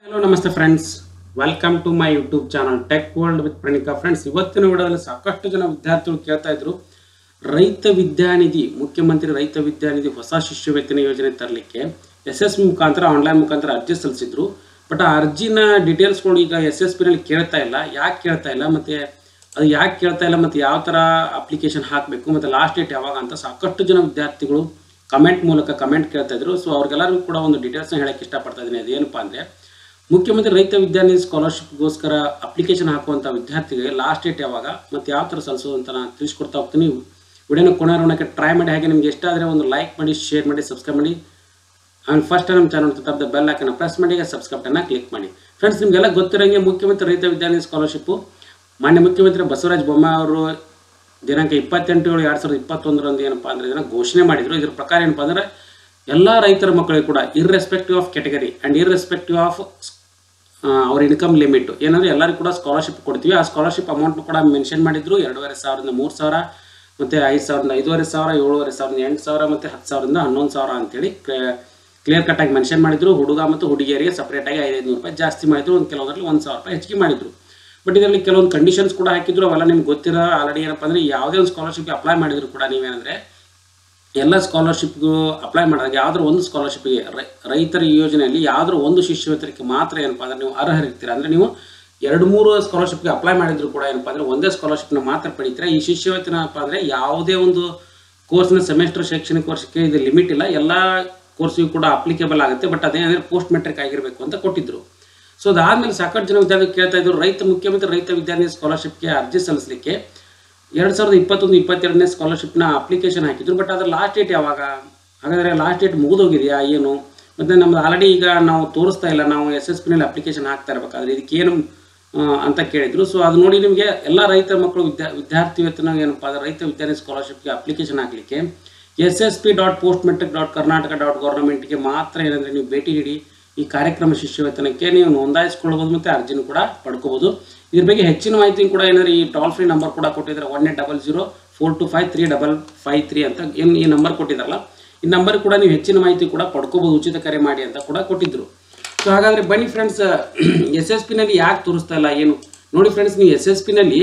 hello ನಮಸ್ತೆ friends welcome to my YouTube channel tech world with Praneeka friends ಇವತ್ತಿನ ವಿಡಿಯೋದಲ್ಲಿ ಸಾಕಷ್ಟು ಜನ ವಿದ್ಯಾರ್ಥಿಗಳು ಕೇಳ್ತಾ ಇದ್ರು ರೈತ ವಿದ್ಯಾನಿಧಿ ಮುಖ್ಯಮಂತ್ರಿ ರೈತ ವಿದ್ಯಾನಿಧಿ ಹೊಸ ಶಿಷ್ಯವೇತನ ಯೋಜನೆ ತರಲಿಕ್ಕೆ ಎಸ್ ಎಸ್ ಮುಖಾಂತರ ಆನ್ಲೈನ್ ಮುಖಾಂತರ ಅರ್ಜಿ ಸಲ್ಲಿಸಿದ್ರು ಬಟ್ ಆ ಅರ್ಜಿನ ಡೀಟೇಲ್ಸ್ಗಳು ಈಗ ಎಸ್ ಎಸ್ ಪಿನಲ್ಲಿ ಕೇಳ್ತಾ ಇಲ್ಲ ಯಾಕೆ ಕೇಳ್ತಾ ಇಲ್ಲ ಮತ್ತು ಅದು ಯಾಕೆ ಕೇಳ್ತಾ ಇಲ್ಲ ಮತ್ತು ಯಾವ ಥರ ಅಪ್ಲಿಕೇಶನ್ ಹಾಕಬೇಕು ಮತ್ತು ಲಾಸ್ಟ್ ಡೇಟ್ ಯಾವಾಗ ಅಂತ ಸಾಕಷ್ಟು ಜನ ವಿದ್ಯಾರ್ಥಿಗಳು ಕಮೆಂಟ್ ಮೂಲಕ ಕಮೆಂಟ್ ಕೇಳ್ತಾ ಇದ್ರು ಸೊ ಅವ್ರಿಗೆಲ್ಲರಿಗೂ ಕೂಡ ಒಂದು ಡೀಟೇಲ್ಸ್ನ ಹೇಳಕ್ಕೆ ಇಷ್ಟಪಡ್ತಾ ಇದ್ದೀನಿ ಅದೇನಪ್ಪ ಅಂದರೆ ಮುಖ್ಯಮಂತ್ರಿ ರೈತ ವಿದ್ಯಾನಿಧಿ ಸ್ಕಾಲರ್ಶಿಪ್ಗೋಸ್ಕರ ಅಪ್ಲಿಕೇಶನ್ ಹಾಕುವಂಥ ವಿದ್ಯಾರ್ಥಿಗಳಿಗೆ ಲಾಸ್ಟ್ ಡೇಟ್ ಯಾವಾಗ ಮತ್ತು ಯಾವ ಥರ ಸಲ್ಲಿಸೋದು ಅಂತ ನಾನು ತಿಳಿಸ್ಕೊಡ್ತಾ ಹೋಗ್ತೀನಿ ವಿಡಿಯೋನ ಕೊನೆಯವರಕ್ಕೆ ಟ್ರೈ ಮಾಡಿ ಹಾಗೆ ನಿಮ್ಗೆ ಎಷ್ಟಾದರೆ ಒಂದು ಲೈಕ್ ಮಾಡಿ ಶೇರ್ ಮಾಡಿ ಸಬ್ಸ್ಕ್ರೈಬ್ ಮಾಡಿ ಆಮೇಲೆ ಫಸ್ಟ್ ನಮ್ಮ ಚಾನಲ್ ತಪ್ಪದ ಬೆಲ್ ಹಾಕನ್ನು ಪ್ರೆಸ್ ಮಾಡಿ ಸಬ್ಸ್ಕ್ರೈಬ್ಟನ್ನು ಕ್ಲಿಕ್ ಮಾಡಿ ಫ್ರೆಂಡ್ಸ್ ನಿಮಗೆಲ್ಲ ಗೊತ್ತಿರೋಂಗೆ ಮುಖ್ಯಮಂತ್ರಿ ರೈತ ವಿದ್ಯಾನಿಧಿ ಸ್ಕಾಲರ್ಶಿಪ್ಪು ಮಾನ್ಯ ಮುಖ್ಯಮಂತ್ರಿ ಬಸವರಾಜ ಬೊಮ್ಮಾಯಿ ಅವರು ದಿನಾಂಕ ಇಪ್ಪತ್ತೆಂಟು ಏಳು ಎರಡು ಸಾವಿರದ ಇಪ್ಪತ್ತೊಂದರಂದು ಏನಪ್ಪ ಅಂದರೆ ಇದನ್ನು ಘೋಷಣೆ ಮಾಡಿದರು ಇದ್ರ ಪ್ರಕಾರ ಏನಪ್ಪ ಅಂದರೆ ಎಲ್ಲ ರೈತರ ಮಕ್ಕಳಿಗೆ ಕೂಡ irrespective of category and irrespective of ಅವ್ರ ಇನ್ಕಮ್ ಲಿಮಿಟ್ ಏನಂದರೆ ಎಲ್ಲರಿಗೂ ಕೂಡ ಸ್ಕಾಲರ್ಶಿಪ್ ಕೊಡ್ತೀವಿ ಆ ಸ್ಕಾಲರ್ಶಿಪ್ ಅಮೌಂಟ್ ಕೂಡ ಮೆನ್ಷನ್ ಮಾಡಿದ್ರು ಎರಡೂವರೆ ಸಾವಿರದಿಂದ ಮೂರು ಸಾವಿರ ಮತ್ತು ಐದು ಸಾವಿರದಿಂದ ಐದೂವರೆ ಸಾವಿರ ಏಳುವರೆ ಸಾವಿರದಿಂದ ಎಂಟು ಸಾವಿರ ಮತ್ತು ಹತ್ತು ಸಾವಿರದಿಂದ ಹನ್ನೊಂದು ಸಾವಿರ ಅಂತೇಳಿ ಕ್ಲಿಯರ್ ಕಟ್ಟಾಗಿ ಮೆನ್ಷನ್ ಮಾಡಿದ್ರು ಹುಡುಗ ಮತ್ತು ಹುಡುಗಿಯರಿಗೆ ಸಪ್ರೇಟಾಗಿ ಐದೈದು ರೂಪಾಯಿ ಜಾಸ್ತಿ ಮಾಡಿದ್ರು ಒಂದು ಕೆಲವೊಂದರಲ್ಲಿ ಒಂದು ಸಾವಿರ ರೂಪಾಯಿ ಹೆಚ್ಚಿಗೆ ಮಾಡಿದ್ರು ಬಟ್ ಇದರಲ್ಲಿ ಕೆಲವೊಂದು ಕಂಡೀಷನ್ಸ್ ಕೂಡ ಹಾಕಿದ್ರು ಅವೆಲ್ಲ ನಿಮ್ಗೆ ಗೊತ್ತಿರೋ ಆಲ್ರೆಡಿ ಏನಪ್ಪ ಅಂದರೆ ಯಾವುದೇ ಒಂದು ಸ್ಕಾಲರ್ಶಿಪ್ಗೆ ಅಪ್ಲೈ ಮಾಡಿದ್ರು ಕೂಡ ನೀವೇನಂದರೆ ಎಲ್ಲ ಸ್ಕಾಲರ್ಶಿಪ್ಗೂ ಅಪ್ಲೈ ಮಾಡಿದಾಗ ಯಾವ್ದಾದ್ರು ಒಂದು ಸ್ಕಾಲರ್ಶಿಪ್ಗೆ ರೈತರ ಯೋಜನೆಯಲ್ಲಿ ಯಾವ್ದಾದ್ರು ಒಂದು ಶಿಷ್ಯವೇತನಕ್ಕೆ ಮಾತ್ರ ಏನಪ್ಪ ಅಂದರೆ ನೀವು ಅರ್ಹರಿರ್ತೀರ ಅಂದರೆ ನೀವು ಎರಡು ಮೂರು ಸ್ಕಾಲರ್ಶಿಪ್ಗೆ ಅಪ್ಲೈ ಮಾಡಿದ್ರು ಕೂಡ ಏನಪ್ಪ ಅಂದರೆ ಒಂದೇ ಸ್ಕಾಲರ್ಶಿಪ್ನ ಮಾತ್ರ ಪಡಿತೀರ ಈ ಶಿಷ್ಯವೇತನ ಏನಪ್ಪ ಅಂದರೆ ಯಾವುದೇ ಒಂದು ಕೋರ್ಸ್ನ ಸೆಮೆಸ್ಟರ್ ಶೈಕ್ಷಣಿಕ ವರ್ಷಕ್ಕೆ ಇದು ಲಿಮಿಟ್ ಇಲ್ಲ ಎಲ್ಲ ಕೋರ್ಸಿಗೂ ಕೂಡ ಅಪ್ಲಿಕೇಬಲ್ ಆಗುತ್ತೆ ಬಟ್ ಅದೇನಂದರೆ ಪೋಸ್ಟ್ ಮೆಟ್ರಿಕ್ ಆಗಿರಬೇಕು ಅಂತ ಕೊಟ್ಟಿದ್ರು ಸೊ ಅದಾದಮೇಲೆ ಸಾಕಷ್ಟು ಜನ ವಿದ್ಯಾರ್ಥಿಗಳು ಕೇಳ್ತಾ ಇದ್ರು ರೈತ ಮುಖ್ಯಮಂತ್ರಿ ರೈತ ವಿದ್ಯಾರ್ಥಿ ಸ್ಕಾಲರ್ಶಿಪ್ಗೆ ಅರ್ಜಿ ಸಲ್ಲಿಸಲಿಕ್ಕೆ ಎರಡು ಸಾವಿರದ ಇಪ್ಪತ್ತೊಂದು ಇಪ್ಪತ್ತೆರಡನೇ ಸ್ಕಾಲರ್ಶಿಪ್ನ ಅಪ್ಲಿಕೇಶನ್ ಹಾಕಿದ್ರು ಬಟ್ ಅದರ ಲಾಸ್ಟ್ ಡೇಟ್ ಯಾವಾಗ ಹಾಗಾದರೆ ಲಾಸ್ಟ್ ಡೇಟ್ ಮುಗಿದೋಗಿದೆಯಾ ಏನು ಮತ್ತು ನಮ್ದು ಆಲ್ರೆಡಿ ಈಗ ನಾವು ತೋರಿಸ್ತಾ ಇಲ್ಲ ನಾವು ಎಸ್ ಎಸ್ ಪಿನಲ್ಲಿ ಅಪ್ಲಿಕೇಶನ್ ಹಾಕ್ತಾ ಇರಬೇಕಾದ್ರೆ ಇದಕ್ಕೇನು ಆ, ಅಂತ ಕೇಳಿದ್ರು ಸೊ ಅದು ನೋಡಿ ನಿಮಗೆ ಎಲ್ಲ ರೈತ ಮಕ್ಕಳು ವಿದ್ಯಾ ವಿದ್ಯಾರ್ಥಿ ವೇತನ ಏನಪ್ಪ ಅಂದರೆ ರೈತ ವಿದ್ಯಾರ್ಥಿ ಸ್ಕಾಲರ್ಶಿಪ್ಗೆ ಅಪ್ಲಿಕೇಶನ್ ಹಾಕಲಿಕ್ಕೆ S S P dot post matric dot Karnataka dot ಗೌರ್ಮೆಂಟ್ಗೆ ಮಾತ್ರ ಏನಂದರೆ ನೀವು ಭೇಟಿ ನೀಡಿ ಈ ಕಾರ್ಯಕ್ರಮ ಶಿಷ್ಯವೇತನಕ್ಕೆ ನೀವು ನೋಂದಾಯಿಸ್ಕೊಳ್ಬೋದು ಮತ್ತು ಅರ್ಜಿನೂ ಕೂಡ ಪಡ್ಕೋಬೋದು ಇದ್ರ ಬಗ್ಗೆ ಹೆಚ್ಚಿನ ಮಾಹಿತಿ ಕೂಡ ಏನಾದ್ರು ಈ ಟೋಲ್ ಫ್ರೀ ನಂಬರ್ ಕೂಡ ಕೊಟ್ಟಿದ್ದಾರೆ one eight double zero four two five three double five three ಅಂತ ಏನು ಈ ನಂಬರ್ ಕೊಟ್ಟಿದ್ದಾರಲ್ಲ ಈ ನಂಬರ್ ಕೂಡ ನೀವು ಹೆಚ್ಚಿನ ಮಾಹಿತಿ ಕೂಡ ಪಡ್ಕೋಬೋದು ಉಚಿತ ಕರೆ ಮಾಡಿ ಅಂತ ಕೂಡ ಕೊಟ್ಟಿದ್ರು ಸೊ ಹಾಗಾದರೆ ಬನ್ನಿ ಫ್ರೆಂಡ್ಸ್ ಎಸ್ ಎಸ್ ಪಿನಲ್ಲಿ ಯಾಕೆ ತೋರಿಸ್ತಾ ಇಲ್ಲ ಏನು ನೋಡಿ ಫ್ರೆಂಡ್ಸ್ ನೀವು ಎಸ್ ಎಸ್ ಪಿನಲ್ಲಿ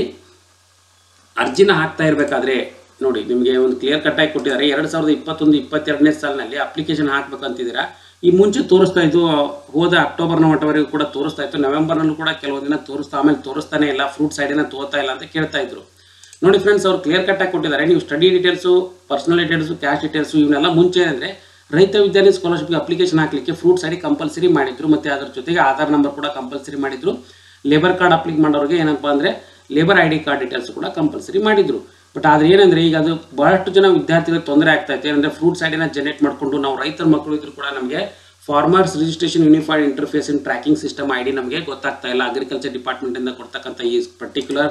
ಅರ್ಜಿನ ಹಾಕ್ತಾ ಇರಬೇಕಾದ್ರೆ ನೋಡಿ ನಿಮಗೆ ಒಂದು ಕ್ಲಿಯರ್ ಕಟ್ಟಾಗಿ ಕೊಟ್ಟಿದ್ದಾರೆ ಎರಡು ಸಾವಿರದ ಇಪ್ಪತ್ತೊಂದು ಇಪ್ಪತ್ತೆರಡನೇ ಸಾಲಿನಲ್ಲಿ ಅಪ್ಲಿಕೇಶನ್ ಹಾಕ್ಬೇಕಂತಿದ್ದೀರಾ ಈ ಮುಂಚೆ ತೋರಿಸ್ತಾ ಇದ್ದು ಹೋದ ಅಕ್ಟೋಬರ್ ನವಂಬರ್ವರೆಗೂ ಕೂಡ ತೋರಿಸ್ತಾ ಇತ್ತು ನವೆಂಬರ್ನಲ್ಲೂ ಕೂಡ ಕೆಲವು ದಿನ ತೋರಿಸ್ತಾ ಆಮೇಲೆ ತೋರಿಸ್ತಾನೆ ಇಲ್ಲ ಫ್ರೂಟ್ ಸೈಡಿನ ತೋರ್ತಾ ಇಲ್ಲ ಅಂತ ಕೇಳ್ತಾ ಇದ್ರು ನೋಡಿ ಫ್ರೆಂಡ್ಸ್ ಅವ್ರು ಕ್ಲಿಯರ್ ಕಟ್ಟಾಗಿ ಕೊಟ್ಟಿದ್ದಾರೆ ನೀವು study details personal details cash details ಇವನ್ನೆಲ್ಲ ಮುಂಚೆ ಅಂದರೆ ರೈತ ವಿದ್ಯಾರ್ಥಿ ಸ್ಕಾಲರ್ಶಿಪ್ಗೆ ಅಪ್ಲಿಕೇಶನ್ ಹಾಕಲಿಕ್ಕೆ ಫ್ರೂಟ್ ಸೈಡಿ ಕಂಪಲ್ಸರಿ ಮಾಡಿದ್ರು ಮತ್ತು ಅದರ ಜೊತೆಗೆ ಆಧಾರ್ ನಂಬರ್ ಕೂಡ ಕಂಪಲ್ಸರಿ ಮಾಡಿದ್ರು ಲೇಬರ್ ಕಾರ್ಡ್ ಅಪ್ಲಿಕ್ ಮಾಡೋರಿಗೆ ಏನಪ್ಪ ಅಂದರೆ labour I D card details ಕೂಡ ಕಂಪಲ್ಸರಿ ಮಾಡಿದ್ರು ಬಟ್ ಆದ್ರೆ ಏನಂದ್ರೆ ಈಗ ಅದು ಬಹಳಷ್ಟು ಜನ ವಿದ್ಯಾರ್ಥಿಗಳಿಗೆ ತೊಂದರೆ ಆಗ್ತಾ ಇತ್ತು ಏನಂದ್ರೆ ಫ್ರೂಟ್ ಸೈಡಿನ ಜನರೇಟ್ ಮಾಡಿಕೊಂಡು ನಾವು ರೈತರ ಮಕ್ಕಳು ಇದ್ರು ಕೂಡ ನಮಗೆ farmers registration unified interface in tracking system I D ನಮಗೆ ಗೊತ್ತಾಗ್ತಾ ಇಲ್ಲ ಅಗ್ರಿಕಲ್ಚರ್ ಡಿಪಾರ್ಟ್ಮೆಂಟಿಂದ ಕೊಡ್ತಕ್ಕಂಥ ಈ ಪರ್ಟಿಕ್ಯುಲರ್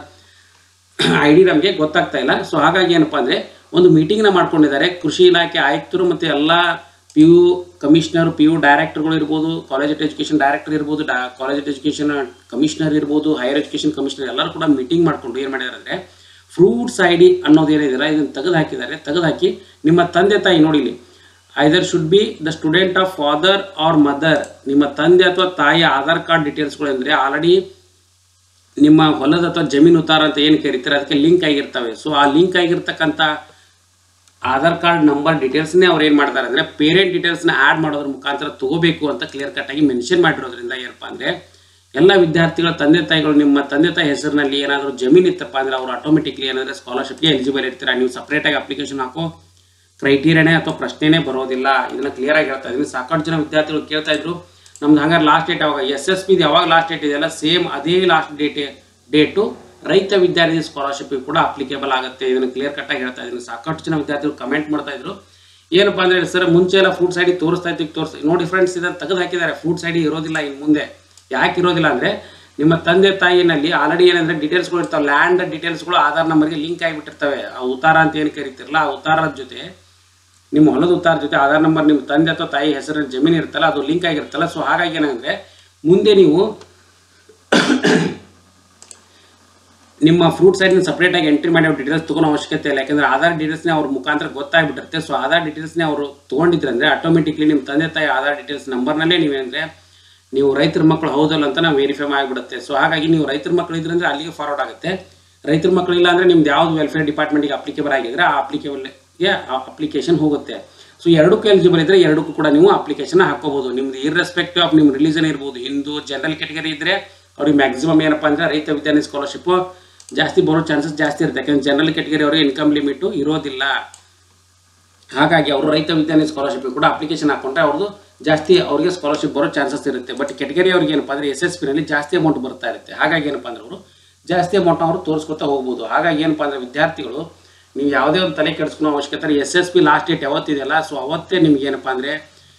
ಐ ಡಿ ನಮಗೆ ಗೊತ್ತಾಗ್ತಾ ಇಲ್ಲ ಸೊ ಹಾಗಾಗಿ ಏನಪ್ಪ ಅಂದರೆ ಒಂದು ಮೀಟಿಂಗ್ನ ಮಾಡ್ಕೊಂಡಿದ್ದಾರೆ ಕೃಷಿ ಇಲಾಖೆ ಆಯುಕ್ತರು ಮತ್ತು ಎಲ್ಲ P U commissioner P U ಡೈರೆಕ್ಟರ್ಗಳು ಇರ್ಬೋದು ಕಾಲೇಜ್ ಆಫ್ ಎಜುಕೇಷನ್ ಡೈರೆಕ್ಟರ್ ಇರ್ಬೋದು ಡಾ ಕಾಲೇಜ್ ಆಫ್ ಎಜುಕೇಷನ್ ಕಮಿಷನರ್ ಇರ್ಬೋದು ಹೈಯರ್ ಎಜುಕೇಷನ್ ಕಮಿಷನರ್ ಎಲ್ಲರೂ ಕೂಡ ಮೀಟಿಂಗ್ ಮಾಡ್ಕೊಂಡು ಏನು ಮಾಡಿದ್ದಾರೆ ಅಂದರೆ ಫ್ರೂಟ್ಸ್ ಐ ಡಿ ಅನ್ನೋದು ಏನಿದೆ ಇದನ್ನು ತೆಗೆದು ಹಾಕಿದ್ದಾರೆ ತೆಗೆದು ಹಾಕಿ ನಿಮ್ಮ ತಂದೆ ತಾಯಿ ನೋಡಿ ಇಲ್ಲಿ either should be the student of father or mother ನಿಮ್ಮ ತಂದೆ ಅಥವಾ ತಾಯಿಯ ಆಧಾರ್ ಕಾರ್ಡ್ ಡೀಟೇಲ್ಸ್ಗಳು ಅಂದರೆ ಆಲ್ರೆಡಿ ನಿಮ್ಮ ಹೊಲದ ಅಥವಾ ಜಮೀನು ಉತ್ತಾರ ಅಂತ ಏನು ಕರೀತಾರೆ ಅದಕ್ಕೆ ಲಿಂಕ್ ಆಗಿರ್ತವೆ ಸೊ ಆ ಲಿಂಕ್ ಆಗಿರ್ತಕ್ಕಂಥ ಆಧಾರ್ ಕಾರ್ಡ್ ನಂಬರ್ ಡೀಟೇಲ್ಸ್ನೇ ಅವ್ರು ಏನು ಮಾಡ್ತಾರೆ ಅಂದರೆ ಪೇರೆಂಟ್ ಡೀಟೇಲ್ಸ್ನ ಆ್ಯಡ್ ಮಾಡೋದ್ರ ಮುಖಾಂತರ ತಗೋಬೇಕು ಅಂತ ಕ್ಲಿಯರ್ ಕಟ್ಟಾಗಿ ಮೆನ್ಷನ್ ಮಾಡಿರೋದ್ರಿಂದ ಏನಪ್ಪ ಅಂದರೆ ಎಲ್ಲ ವಿದ್ಯಾರ್ಥಿಗಳ ತಂದೆ ತಾಯಿಗಳು ನಿಮ್ಮ ತಂದೆ ತಾಯಿ ಹೆಸರಿನಲ್ಲಿ ಏನಾದರೂ ಜಮೀನು ಇತ್ತಪ್ಪ ಅಂದರೆ ಅವರು ಆಟೋಮೆಟಿಕ್ಲಿ ಏನಂದರೆ ಸ್ಕಾಲರ್ಶಿಪ್ಗೆ ಎಲಿಜಿಬಲ್ ಇರ್ತೀರಾ ನೀವು ಸಪ್ರೇಟಾಗಿ ಅಪ್ಲಿಕೇಶನ್ ಹಾಕೋ ಕ್ರೈಟೀರಿಯಾನೇ ಅಥವಾ ಪ್ರಶ್ನೆನೇ ಬರೋದಿಲ್ಲ ಇದನ್ನ ಕ್ಲಿಯರ್ ಆಗಿ ಹೇಳ್ತಾ ಇದ್ದೀನಿ ಸಾಕಷ್ಟು ಜನ ವಿದ್ಯಾರ್ಥಿಗಳು ಕೇಳ್ತಾ ಇದ್ರು ನಮ್ದು ಹಂಗಾರೆ ಲಾಸ್ಟ್ ಡೇಟ್ ಯಾವಾಗ ಎಸ್ ಎಸ್ ಪಿದು ಯಾವಾಗ ಲಾಸ್ಟ್ ಡೇಟ್ ಇದೆಯಲ್ಲ ಸೇಮ್ ಅದೇ ಲಾಸ್ಟ್ ಡೇಟ್ ಡೇಟು ರೈತ ವಿದ್ಯಾರ್ಥಿ ಸ್ಕಾಲರ್ಶಿಪ್ಗೆ ಕೂಡ ಅಪ್ಲಿಕೇಬಲ್ ಆಗುತ್ತೆ ಇದನ್ನು ಕ್ಲಿಯರ್ ಕಟ್ಟಾಗಿ ಹೇಳ್ತಾ ಇದ್ದೀನಿ ಸಾಕಷ್ಟು ಜನ ವಿದ್ಯಾರ್ಥಿಗಳು ಕಮೆಂಟ್ ಮಾಡ್ತಾ ಇದ್ರು ಏನಪ್ಪ ಅಂದರೆ ಸರ್ ಮುಂಚೆ ಎಲ್ಲ ಫ್ರೂಟ್ ಸೈಡಿ ತೋರಿಸ್ತಾ ಇತ್ತು ತೋರಿಸ್ತಾ ನೋಡಿ ಫ್ರೆಂಡ್ಸ್ ಇದನ್ನು ತೆಗೆದು ಹಾಕಿದ್ದಾರೆ ಫ್ರೂಟ್ ಸೈಡಿ ಇರೋದಿಲ್ಲ ಇನ್ನು ಮುಂದೆ ಯಾಕೆ ಇರೋದಿಲ್ಲ ಅಂದರೆ ನಿಮ್ಮ ತಂದೆ ತಾಯಿನಲ್ಲಿ ಆಲ್ರೆಡಿ ಏನಂದರೆ ಡೀಟೇಲ್ಸ್ಗಳು ಇರ್ತಾವೆ ಲ್ಯಾಂಡ್ ಡೀಟೇಲ್ಸ್ಗಳು ಆಧಾರ್ ನಂಬರ್ಗೆ ಲಿಂಕ್ ಆಗಿಬಿಟ್ಟಿರ್ತವೆ ಆ ಉತ್ತಾರ ಅಂತ ಏನು ಕರಿತಿರಲ್ಲ ಆ ಉತ್ತಾರದ ಜೊತೆ ನಿಮ್ಮ ಹೊಲದ ಉತ್ತಾರ ಜೊತೆ ಆಧಾರ್ ನಂಬರ್ ನಿಮ್ಮ ತಂದೆ ಅಥವಾ ತಾಯಿ ಹೆಸರಿನ ಜಮೀನು ಇರುತ್ತಲ್ಲ ಅದು ಲಿಂಕ್ ಆಗಿರುತ್ತಲ್ಲ ಸೊ ಹಾಗಾಗಿ ಏನಂದರೆ ಮುಂದೆ ನೀವು ನಿಮ್ಮ ಫ್ರೂಟ್ ಸೈಡ್ನ ಸಪ್ರೇಟಾಗಿ ಎಂಟ್ರಿ ಮಾಡಿ ಅವ್ರ ಡೀಟೇಲ್ಸ್ ತೊಗೊಳೋ ಅವಶ್ಯಕತೆ ಇಲ್ಲ ಯಾಕಂದರೆ ಆಧಾರ್ ಡೀಟೇಲ್ಸ್ನೇ ಅವ್ರ ಮುಖಾಂತರ ಗೊತ್ತಾಗ್ಬಿಟ್ಟಿರುತ್ತೆ ಸೊ ಆಧಾರ್ ಡೀಟೇಲ್ಸ್ನೇ ಅವರು ತೊಗೊಂಡಿದ್ರೆ ಅಂದರೆ ಆಟೋಮೆಟಿಕ್ಲಿ ನಿಮ್ಮ ತಂದೆ ತಾಯಿ ಆಧಾರ್ ಡೀಟೇಲ್ಸ್ ನಂಬರ್ನಲ್ಲೇ ನೀವೇನಂದರೆ ನೀವು ರೈತರ ಮಕ್ಕಳು ಹೌದಲ್ಲ ಅಂತ ನಾವು ವೆರಿಫೈ ಆಗಿಬಿಡುತ್ತೆ ಸೊ ಹಾಗಾಗಿ ನೀವು ರೈತರ ಮಕ್ಕಳು ಇದ್ರೆ ಅಂದ್ರೆ ಅಲ್ಲಿಗೆ ಫಾರ್ವರ್ಡ್ ಆಗುತ್ತೆ ರೈತರ ಮಕ್ಕಳು ಇಲ್ಲ ಅಂದರೆ ನಿಮ್ದು ಯಾವ್ದು ವೆಲ್ಫೇರ್ ಡಿಪಾರ್ಟ್ಮೆಂಟಿಗೆ ಅಪ್ಲಿಕೇಬಲ್ ಆಗಿದ್ರೆ ಆ ಅಪ್ಲಿಕೇಬಲ್ಗೆ ಅಪ್ಲಿಕೇಶನ್ ಹೋಗುತ್ತೆ ಸೊ ಎರಡಕ್ಕೂ ಎಲಿಜಿಬಲ್ ಇದ್ರೆ ಎರಡಕ್ಕೂ ಕೂಡ ನೀವು ಅಪ್ಲಿಕೇಶನ್ ಹಾಕೋಬಹುದು ನಿಮ್ದು ಇರ್ರೆಸ್ಪೆಕ್ಟಿವ್ ಆಫ್ ನಿಮ್ಮ ರಿಲಿಜನ್ ಇರ್ಬೋದು ಹಿಂದೂ ಜನರಲ್ ಕೆಟಗರಿ ಇದ್ರೆ ಅವ್ರಿಗೆ ಮ್ಯಾಕ್ಸಿಮಮ್ ಏನಪ್ಪ ಅಂದ್ರೆ ರೈತ ವಿದ್ಯಾರ್ಥಿ ಸ್ಕಾಲರ್ಶಿಪ್ ಜಾಸ್ತಿ ಬರೋ ಚಾನ್ಸಸ್ ಜಾಸ್ತಿ ಇರುತ್ತೆ ಯಾಕಂದ್ರೆ ಜನರಲ್ ಕೆಟಗರಿ ಅವರಿಗೆ ಇನ್ಕಮ್ ಲಿಮಿಟು ಇರೋದಿಲ್ಲ ಹಾಗಾಗಿ ಅವರು ರೈತ ವಿದ್ಯಾರ್ಥಿ ಸ್ಕಾಲರ್ಶಿಪ್ ಕೂಡ ಅಪ್ಲಿಕೇಶನ್ ಹಾಕೊಂಡ್ರೆ ಅವ್ರದ್ದು ಜಾಸ್ತಿ ಅವ್ರಿಗೆ ಸ್ಕಾಲರ್ಶಿಪ್ ಬರೋ ಚಾನ್ಸಸ್ ಇರುತ್ತೆ ಬಟ್ ಕೆಟಗರಿ ಅವ್ರಿಗೆ ಏನಪ್ಪ ಅಂದರೆ ಎಸ್ ಎಸ್ ಪಿನಲ್ಲಿ ಜಾಸ್ತಿ ಅಮೌಂಟ್ ಬರ್ತಾ ಇರುತ್ತೆ ಹಾಗಾಗಿ ಏನಪ್ಪ ಅಂದ್ರೆ ಅವರು ಜಾಸ್ತಿ ಅಮೌಂಟ್ ಅವರು ತೋರಿಸ್ಕೊತಾ ಹೋಗ್ಬೋದು ಹಾಗಾಗಿ ಏನಪ್ಪ ಅಂದರೆ ವಿದ್ಯಾರ್ಥಿಗಳು ನೀವು ಯಾವುದೇ ಒಂದು ತಲೆ ಕೆಡಿಸ್ಕೊಳೋ ಅವಶ್ಯಕತೆ S S P last date ಯಾವತ್ತಿದೆಯಲ್ಲ ಸೊ ಅವತ್ತೇ ನಿಮ್ಗೆ ಏನಪ್ಪ ಅಂದರೆ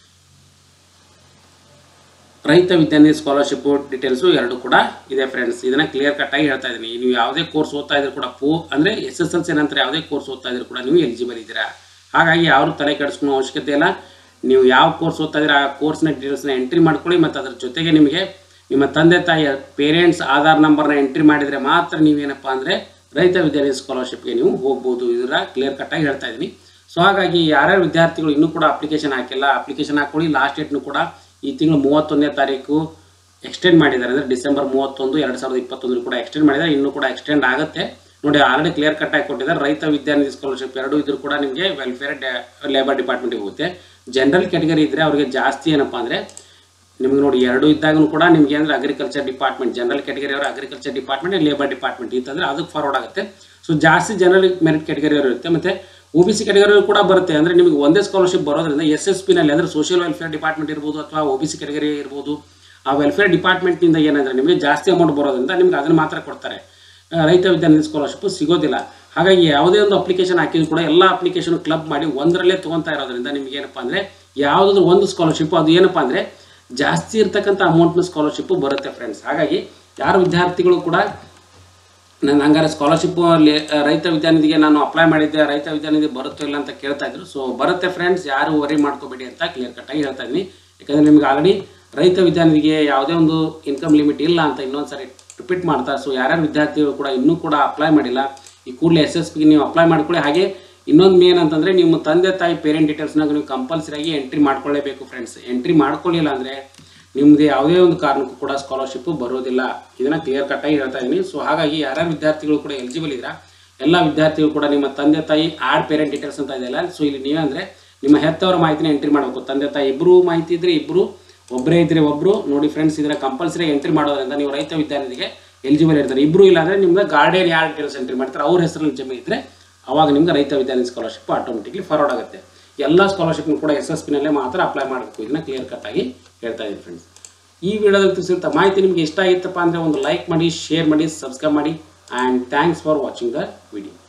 ರೈತ ವಿದ್ಯಾರ್ಥಿ ಸ್ಕಾಲರ್ಶಿಪ್ ಡೀಟೇಲ್ಸು ಎರಡು ಕೂಡ ಇದೆ ಫ್ರೆಂಡ್ಸ್ ಇದನ್ನ ಕ್ಲಿಯರ್ ಕಟ್ ಆಗಿ ಹೇಳ್ತಾ ಇದ್ದೀನಿ ನೀವು ಯಾವುದೇ ಕೋರ್ಸ್ ಓದ್ತಾ ಇದ್ರು ಕೂಡ ಪೋ ಅಂದರೆ ಎಸ್ ಎಸ್ ಎಲ್ ಸಿ ನಂತರ ಯಾವುದೇ ಕೋರ್ಸ್ ಓದ್ತಾ ಇದ್ರು ಕೂಡ ನೀವು ಎಲಿಜಿಬಲ್ ಇದ್ದೀರಾ ಹಾಗಾಗಿ ಯಾರು ತಲೆ ಕೆಡಿಸ್ಕೊಳ್ಳೋ ಅವಶ್ಯಕತೆ ಇಲ್ಲ ನೀವು ಯಾವ ಕೋರ್ಸ್ ಓದ್ತಾ ಇದ್ರೆ ಆ ಕೋರ್ಸ್ನ ಡೀಟೇಲ್ಸ್ನ ಎಂಟ್ರಿ ಮಾಡ್ಕೊಳ್ಳಿ ಮತ್ತು ಅದ್ರ ಜೊತೆಗೆ ನಿಮಗೆ ನಿಮ್ಮ ತಂದೆ ತಾಯಿಯ ಪೇರೆಂಟ್ಸ್ ಆಧಾರ್ ನಂಬರ್ನ ಎಂಟ್ರಿ ಮಾಡಿದರೆ ಮಾತ್ರ ನೀವೇನಪ್ಪ ಅಂದರೆ ರೈತ ವಿದ್ಯಾರ್ಥಿ ಸ್ಕಾಲರ್ಶಿಪ್ಗೆ ನೀವು ಹೋಗ್ಬೋದು ಇದರ ಕ್ಲಿಯರ್ ಕಟ್ಟಾಗಿ ಹೇಳ್ತಾ ಇದ್ದೀನಿ ಸೊ ಹಾಗಾಗಿ ಯಾರ್ಯಾರು ವಿದ್ಯಾರ್ಥಿಗಳು ಇನ್ನೂ ಕೂಡ ಅಪ್ಲಿಕೇಶನ್ ಹಾಕಿಲ್ಲ ಅಪ್ಲಿಕೇಶನ್ ಹಾಕೊಳ್ಳಿ ಲಾಸ್ಟ್ ಡೇಟ್ನು ಕೂಡ ಈ ತಿಂಗಳು ಮೂವತ್ತೊಂದನೇ ತಾರೀಕು ಎಕ್ಸ್ಟೆಂಡ್ ಮಾಡಿದ್ದಾರೆ ಅಂದರೆ ಡಿಸೆಂಬರ್ ಮೂವತ್ತೊಂದು ಎರಡು ಸಾವಿರದ ಇಪ್ಪತ್ತೊಂದು ಕೂಡ ಎಕ್ಸ್ಟೆಂಡ್ ಮಾಡಿದ್ದಾರೆ ಇನ್ನೂ ಕೂಡ ಎಕ್ಸ್ಟೆಂಡ್ ಆಗುತ್ತೆ ನೋಡಿ ಆಲ್ರೆಡಿ ಕ್ಲಿಯರ್ ಕಟ್ ಆಗಿ ಕೊಟ್ಟಿದ್ದಾರೆ ರೈತ ವಿದ್ಯಾರ್ಥಿ ಸ್ಕಾಲರ್ಶಿಪ್ ಎರಡು ಇದ್ರೂ ಕೂಡ ನಿಮಗೆ ವೆಲ್ಫೇರ್ ಲೇಬರ್ ಡಿಪಾರ್ಟ್ಮೆಂಟ್ಗೆ ಹೋಗುತ್ತೆ ಜನರಲ್ ಕ್ಯಾಟಗರಿ ಇದ್ದರೆ ಅವರಿಗೆ ಜಾಸ್ತಿ ಏನಪ್ಪ ಅಂದರೆ ನಿಮ್ಗೆ ನೋಡಿ ಎರಡು ಇದ್ದಾಗೂ ಕೂಡ ನಿಮಗೆ ಅಂದರೆ ಅಗ್ರಿಕಲ್ಚರ್ ಡಿಪಾರ್ಟ್ಮೆಂಟ್ ಜನರಲ್ ಕ್ಯಾಟಗರಿ ಅವರು ಅಗ್ರಿಕಲ್ಚರ್ ಡಿಪಾರ್ಟ್ಮೆಂಟ್ ಲೇಬರ್ ಡಿಪಾರ್ಟ್ಮೆಂಟ್ ಇತ್ತಂದ್ರೆ ಅದಕ್ಕೆ ಫಾರ್ವರ್ಡ್ ಆಗುತ್ತೆ ಸೊ ಜಾಸ್ತಿ ಜನರಲ್ ಮೆರಿಟ್ ಕ್ಯಾಟಗರಿ ಅವರು ಇರುತ್ತೆ ಮತ್ತು ಒ ಬಿ ಸಿ ಕ್ಯಾಟಗರಿ ಕೂಡ ಬರುತ್ತೆ ಅಂದರೆ ನಿಮಗೆ ಒಂದೇ ಸ್ಕಾಲರ್ಶಿಪ್ ಬರೋದ್ರಿಂದ ಎಸ್ ಎಸ್ ಪಿನಲ್ಲಿ ಅಂದರೆ ಸೋಷಿಯಲ್ ವೆಲ್ಫೇರ್ ಡಿಪಾರ್ಟ್ಮೆಂಟ್ ಇರ್ಬೋದು ಅಥವಾ ಒ ಬಿ ಸಿ ಕ್ಯಾಟಗರಿ ಇರ್ಬೋದು ಆ ವೆಲ್ಫೇರ್ ಡಿಪಾರ್ಟ್ಮೆಂಟ್ನಿಂದ ಏನಂದರೆ ನಿಮಗೆ ಜಾಸ್ತಿ ಅಮೌಂಟ್ ಬರೋದ್ರಿಂದ ನಿಮ್ಗೆ ಅದನ್ನು ಮಾತ್ರ ಕೊಡ್ತಾರೆ ಆ, ರೈತ ವಿದ್ಯಾರ್ಥಿ ಸ್ಕಾಲರ್ಶಿಪ್ ಸಿಗೋದಿಲ್ಲ ಹಾಗಾಗಿ ಯಾವುದೇ ಒಂದು ಅಪ್ಲಿಕೇಶನ್ ಹಾಕಿದ್ರು ಕೂಡ ಎಲ್ಲ ಅಪ್ಲಿಕೇಶನ್ ಕ್ಲಬ್ ಮಾಡಿ ಒಂದರಲ್ಲೇ ತೊಗೊತಾ ಇರೋದ್ರಿಂದ ನಿಮ್ಗೆ ಏನಪ್ಪ ಅಂದರೆ ಯಾವುದಾದ್ರೂ ಒಂದು ಸ್ಕಾಲರ್ಶಿಪ್ ಅದು ಏನಪ್ಪ ಅಂದರೆ ಜಾಸ್ತಿ ಇರ್ತಕ್ಕಂಥ ಅಮೌಂಟ್ನ ಸ್ಕಾಲರ್ಶಿಪ್ಪು ಬರುತ್ತೆ ಫ್ರೆಂಡ್ಸ್ ಹಾಗಾಗಿ ಯಾರು ವಿದ್ಯಾರ್ಥಿಗಳು ಕೂಡ ನಾನು ಹಂಗಾರೆ ಸ್ಕಾಲರ್ಶಿಪ್ ರೈತ ವಿದ್ಯಾನಿಧಿಗೆ ನಾನು ಅಪ್ಲೈ ಮಾಡಿದ್ದೆ ರೈತ ವಿದ್ಯಾನಿಧಿ ಬರುತ್ತೋ ಇಲ್ಲ ಅಂತ ಕೇಳ್ತಾ ಇದ್ರು ಸೊ ಬರುತ್ತೆ ಫ್ರೆಂಡ್ಸ್ ಯಾರು ವರಿ ಮಾಡ್ಕೋಬೇಡಿ ಅಂತ ಕ್ಲಿಯರ್ ಕಟ್ಟಾಗಿ ಹೇಳ್ತಾ ಇದ್ದೀನಿ ಯಾಕಂದರೆ ನಿಮ್ಗೆ ಆಲ್ರೆಡಿ ರೈತ ವಿದ್ಯಾನಿಧಿಗೆ ಯಾವುದೇ ಒಂದು ಇನ್ಕಮ್ ಲಿಮಿಟ್ ಇಲ್ಲ ಅಂತ ಇನ್ನೊಂದು ಸಾರಿ ರಿಪೀಟ್ ಮಾಡ್ತಾ ಸೊ ಯಾರ್ಯಾರು ವಿದ್ಯಾರ್ಥಿಗಳು ಕೂಡ ಇನ್ನೂ ಕೂಡ ಅಪ್ಲೈ ಮಾಡಿಲ್ಲ ಈ ಕೂಡಲೇ ಎಸ್ ಎಸ್ ಪಿಗೆ ನೀವು ಅಪ್ಲೈ ಮಾಡ್ಕೊಳ್ಳಿ ಹಾಗೆ ಇನ್ನೊಂದು ಮೇನ್ ಅಂತಂದರೆ ನಿಮ್ಮ ತಂದೆ ತಾಯಿ ಪೇರೆಂಟ್ ಡೀಟೇಲ್ಸ್ನಾಗ ನೀವು ಕಂಪಲ್ಸರಿಯಾಗಿ ಎಂಟ್ರಿ ಮಾಡ್ಕೊಳ್ಳೇಬೇಕು ಫ್ರೆಂಡ್ಸ್ ಎಂಟ್ರಿ ಮಾಡ್ಕೊಳ್ಳಿಲ್ಲ ಅಂದರೆ ನಿಮ್ದು ಯಾವುದೇ ಒಂದು ಕಾರಣಕ್ಕೂ ಕೂಡ ಸ್ಕಾಲರ್ಶಿಪ್ ಬರೋದಿಲ್ಲ ಇದನ್ನ ಕ್ಲಿಯರ್ ಕಟ್ಟಾಗಿ ಹೇಳ್ತಾ ಇದ್ದೀನಿ ಸೊ ಹಾಗಾಗಿ ಯಾರ್ಯಾರು ವಿದ್ಯಾರ್ಥಿಗಳು ಕೂಡ ಎಲಿಜಿಬಲ್ ಇದ್ದೀರಾ ಎಲ್ಲ ವಿದ್ಯಾರ್ಥಿಗಳು ಕೂಡ ನಿಮ್ಮ ತಂದೆ ತಾಯಿ ಆಡ್ ಪೇರೆಂಟ್ ಡೀಟೇಲ್ಸ್ ಅಂತ ಇದೆಯಲ್ಲ ಸೊ ಇಲ್ಲಿ ನೀವೇ ಅಂದರೆ ನಿಮ್ಮ ಹೆತ್ತವರ ಮಾಹಿತಿನ ಎಂಟ್ರಿ ಮಾಡಬೇಕು ತಂದೆ ತಾಯಿ ಇಬ್ಬರು ಮಾಹಿತಿ ಇದ್ರೆ ಇಬ್ಬರು ಒಬ್ಬರೇ ಇದ್ರೆ ಒಬ್ಬರು ನೋಡಿ ಫ್ರೆಂಡ್ಸ್ ಇದನ್ನ ಕಂಪಲ್ಸರಿ ಎಂಟ್ರಿ ಮಾಡೋದ್ರಿಂದ ನೀವು ರೈತ ವಿದ್ಯಾರ್ಥಿಗೆ ಎಲಿಜಿಬಲ್ ಇರ್ತಾರೆ ಇಬ್ಬರು ಇಲ್ಲ ಅಂದರೆ ನಿಮ್ಗೆ ಗಾರ್ಡಿಯನ್ ಯಾರು ಡೀಟೇಲ್ಸ್ ಎಂಟ್ರಿ ಮಾಡ್ತಾರೆ ಅವ್ರ ಹೆಸರಲ್ಲಿ ಜಮೀನು ಇದ್ರೆ ಅವಾಗ ನಿಮ್ಗೆ ರೈತ ವಿದ್ಯಾರ್ಥಿ ಸ್ಕಾಲರ್ಶಿಪ್ ಆಟೋಮೆಟಿಕ್ಲಿ ಫಾರ್ವರ್ಡ್ ಆಗುತ್ತೆ ಎಲ್ಲ ಸ್ಕಾಲರ್ಶಿಪ್ನು ಕೂಡ ಎಸ್ ಎಸ್ ಪಿನಲ್ಲೇ ಮಾತ್ರ ಅಪ್ಲೈ ಮಾಡಬೇಕು ಇದನ್ನ ಕ್ಲಿಯರ್ ಕಟ್ ಆಗಿ ಹೇಳ್ತಾ ಇದ್ದೀನಿ ಫ್ರೆಂಡ್ಸ್ ಈ ವಿಡಿಯೋದಲ್ಲಿ ತಿಳಿಸಿದಂಥ ಮಾಹಿತಿ ನಿಮಗೆ ಇಷ್ಟ ಆಗಿತ್ತಪ್ಪ ಅಂದರೆ ಒಂದು ಲೈಕ್ ಮಾಡಿ ಶೇರ್ ಮಾಡಿ ಸಬ್ಸ್ಕ್ರೈಬ್ ಮಾಡಿ and thanks for watching the video